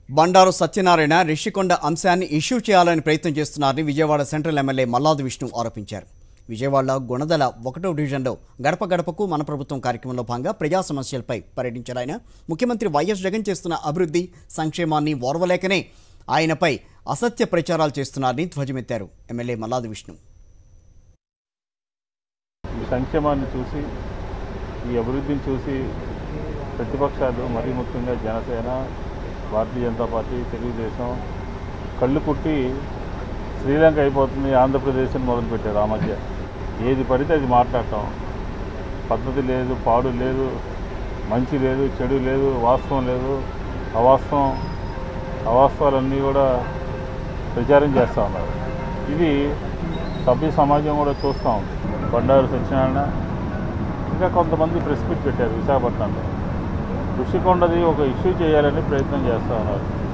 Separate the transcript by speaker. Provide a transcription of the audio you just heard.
Speaker 1: బండారు సత్యనారాయణ రిషికొండ అంశాన్ని ఇష్యూ చేయాలని ప్రయత్నం చేస్తున్నారని విజయవాడ సెంట్రల్ ఎమ్మెల్యే మల్లాది విష్ణు ఆరోపించారు విజయవాడలో గుణదల ఒకటో డివిజన్లో గడప గడపకు మన ప్రభుత్వం కార్యక్రమంలో భాగంగా ప్రజా సమస్యలపై పర్యటించిన ఆయన ముఖ్యమంత్రి వైఎస్ జగన్ చేస్తున్న అభివృద్ధి సంక్షేమాన్ని ఓర్వలేకనే ఆయనపై అసత్య ప్రచారాలు చేస్తున్నారని ధ్వజమెత్తారు ఎమ్మెల్యే మల్లాది విష్ణు
Speaker 2: ఈ సంక్షేమాన్ని చూసి ఈ అభివృద్ధిని చూసి ప్రతిపక్షాలు మరీ ముఖ్యంగా జనసేన భారతీయ జనతా పార్టీ తెలుగుదేశం కళ్ళు కుట్టి శ్రీలంక అయిపోతుంది ఆంధ్రప్రదేశ్ అని మొదలుపెట్టారు ఆ మధ్య ఏది పడితే అది మాట్లాడటం పద్ధతి లేదు పాడు లేదు మంచి లేదు చెడు లేదు వాస్తవం లేదు అవాస్తవం అవాస్తవాలన్నీ కూడా ప్రచారం చేస్తూ ఉన్నారు ఇది సభ్య సమాజం కూడా చూస్తూ ఉంది బండారు సత్యనారాయణ ఇంకా కొంతమంది ప్రెస్ మీట్ పెట్టారు విశాఖపట్నంలో ఋషికొండది ఒక ఇష్యూ చేయాలని ప్రయత్నం చేస్తూ ఉన్నారు